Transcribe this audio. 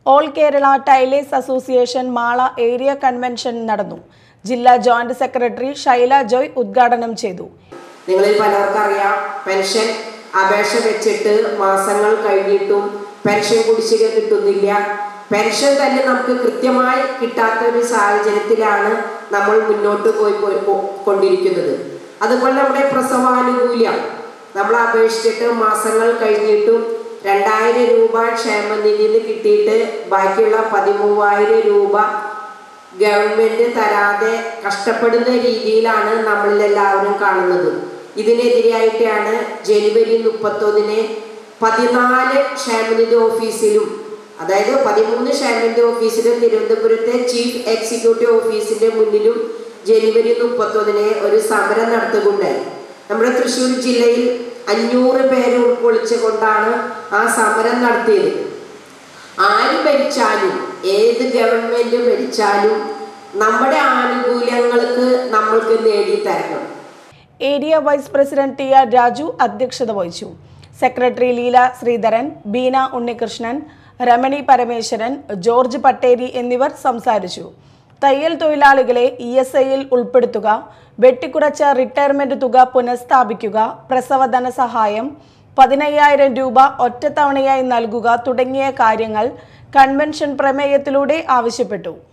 all Kerala tailors association Mala area convention നടന്നു ജില്ലാ joint secretary Shaila Joy ഉദ്ഘാടനം ചെയ്തു നിങ്ങളിൽ പലർക്കും അറിയാം പെൻഷൻ അപേക്ഷ വെച്ചിട്ട് മാസങ്ങൾ കഴിഞ്ഞിട്ടും പെൻഷൻ കുടിശ്ശിക കിട്ടുന്നില്ല പെൻഷൻ തന്നെ നമുക്ക് കൃത്യമായി കിട്ടാത്ത ഒരു സാഹചര്യത്തിലാണ് നമ്മൾ മുന്നോട്ട് പോയി പോയി പോ- കൊണ്ടിരിക്കുന്നത് അതുപോലെ നമ്മുടെ പ്രസവാനുകൂല്യം നമ്മൾ അപേക്ഷിച്ചിട്ട് മാസങ്ങൾ കഴിഞ്ഞിട്ടും രണ്ടായിരം രൂപ ക്ഷേമനിധിയിൽ നിന്ന് കിട്ടിയിട്ട് ബാക്കിയുള്ള പതിമൂവായിരം രൂപ ഗവൺമെന്റ് തരാതെ കഷ്ടപ്പെടുന്ന രീതിയിലാണ് നമ്മളിലെല്ലാവരും കാണുന്നത് ഇതിനെതിരെയായിട്ടാണ് ജനുവരി മുപ്പത്തൊന്നിന് പതിനാല് ക്ഷേമനിധി ഓഫീസിലും അതായത് പതിമൂന്ന് ക്ഷേമനിധി ഓഫീസിലും തിരുവനന്തപുരത്തെ ചീഫ് എക്സിക്യൂട്ടീവ് ഓഫീസിന്റെ മുന്നിലും ജനുവരി മുപ്പത്തൊന്നിന് ഒരു സമരം നടത്തുകയുണ്ടായി നമ്മുടെ തൃശ്ശൂർ ജില്ലയിൽ അഞ്ഞൂറ് പേരെ ഉൾക്കൊള്ളിച്ചുകൊണ്ടാണ് ആ സമരം നടത്തിയത് ആര് ഭരിച്ചാലും ഏത് ഗവൺമെന്റ് ഭരിച്ചാലും നമ്മുടെ ആനുകൂല്യങ്ങൾക്ക് നമ്മൾക്ക് നേടിത്തരണം area vice president T R Raju അധ്യക്ഷത വഹിച്ചു സെക്രട്ടറി ലീല ശ്രീധരൻ ബീന ഉണ്ണികൃഷ്ണൻ രമണി പരമേശ്വരൻ ജോർജ് പട്ടേരി എന്നിവർ സംസാരിച്ചു തയ്യൽ തൊഴിലാളികളെ ഇ എസ് ഐയിൽ ഉൾപ്പെടുത്തുക വെട്ടിക്കുറച്ച റിട്ടയർമെന്റ് തുക പുനഃസ്ഥാപിക്കുക പ്രസവ ധനസഹായം പതിനയ്യായിരം രൂപ ഒറ്റത്തവണയായി നൽകുക തുടങ്ങിയ കാര്യങ്ങൾ കൺവെൻഷൻ പ്രമേയത്തിലൂടെ ആവശ്യപ്പെട്ടു